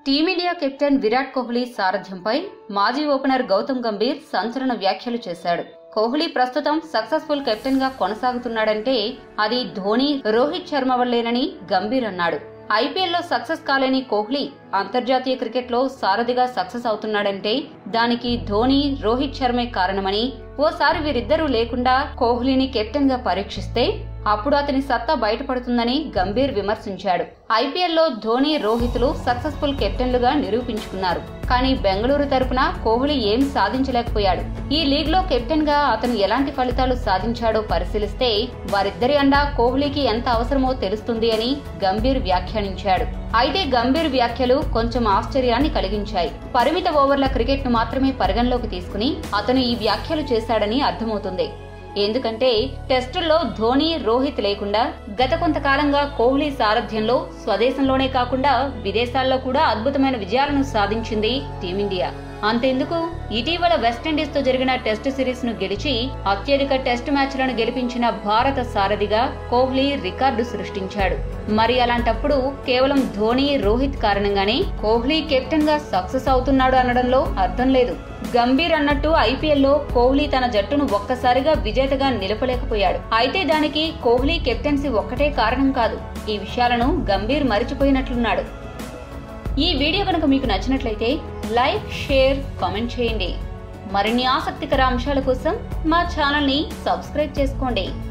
team India captain Virat Kohli సారథ్యంపై మాజీ opener Gautam Gambhir సంచలన వ్యాఖ్యలు చేశాడు కోహ్లీ ప్రస్తుతం సక్సెస్ఫుల్ కెప్టెన్ గా కొనసాగుతున్నాడంటే అది ధోని రోహిత్ శర్మ వల్లేనని గంభీర్ అన్నాడు ఐపీఎల్లో సక్సెస్ కాలేని కోహ్లీ అంతర్జాతీయ క్రికెట్లో సారథిగా సక్సెస్ అవుతున్నాడంటే దానికి ధోని రోహిత్ శర్మే కారణమని ఓసారి వీరిద్దరూ లేకుండా కోహ్లీని కెప్టెన్ గా పరీక్షిస్తే అప్పుడు అతని సత్తా బయటపడుతుందని గంభీర్ విమర్శించాడు ఐపీఎల్లో ధోని రోహిత్లు సక్సెస్ఫుల్ కెప్టెన్లుగా నిరూపించుకున్నారు కానీ బెంగళూరు తరపున కోహ్లీ ఏం సాధించలేకపోయాడు ఈ లీగ్ లో కెప్టెన్ గా అతను ఎలాంటి ఫలితాలు సాధించాడో పరిశీలిస్తే వారిద్దరి అండా కోహ్లీకి ఎంత అవసరమో తెలుస్తుంది అని గంభీర్ వ్యాఖ్యానించాడు అయితే గంభీర్ వ్యాఖ్యలు కొంచెం ఆశ్చర్యాన్ని కలిగించాయి పరిమిత ఓవర్ల క్రికెట్ ను మాత్రమే పరిగణలోకి తీసుకుని అతను ఈ వ్యాఖ్యలు చేశాడని అర్థమవుతుంది ఎందుకంటే టెస్టుల్లో ధోని రోహిత్ లేకుండా గత కొంతకాలంగా కోహ్లీ సారథ్యంలో స్వదేశంలోనే కాకుండా విదేశాల్లో కూడా అద్భుతమైన విజయాలను సాధించింది టీమిండియా అంతెందుకు ఇటీవల వెస్టిండీస్ తో జరిగిన టెస్ట్ సిరీస్ ను గెలిచి అత్యధిక టెస్ట్ మ్యాచ్లను గెలిపించిన భారత సారథిగా కోహ్లీ రికార్డు సృష్టించాడు మరి అలాంటప్పుడు కేవలం ధోని రోహిత్ కారణంగానే కోహ్లీ కెప్టెన్ గా సక్సెస్ అవుతున్నాడు అనడంలో అర్థం లేదు గంభీర్ అన్నట్టు ఐపీఎల్లో కోహ్లీ తన జట్టును ఒక్కసారిగా విజేతగా నిలపలేకపోయాడు అయితే దానికి కోహ్లీ కెప్టెన్సీ ఒక్కటే కారణం కాదు ఈ విషయాలను గంభీర్ మరిచిపోయినట్లున్నాడు ఈ వీడియో కనుక మీకు నచ్చినట్లయితే లైక్ షేర్ కామెంట్ చేయండి మరిన్ని ఆసక్తికర అంశాల కోసం మా ఛానల్ని సబ్స్క్రైబ్ చేసుకోండి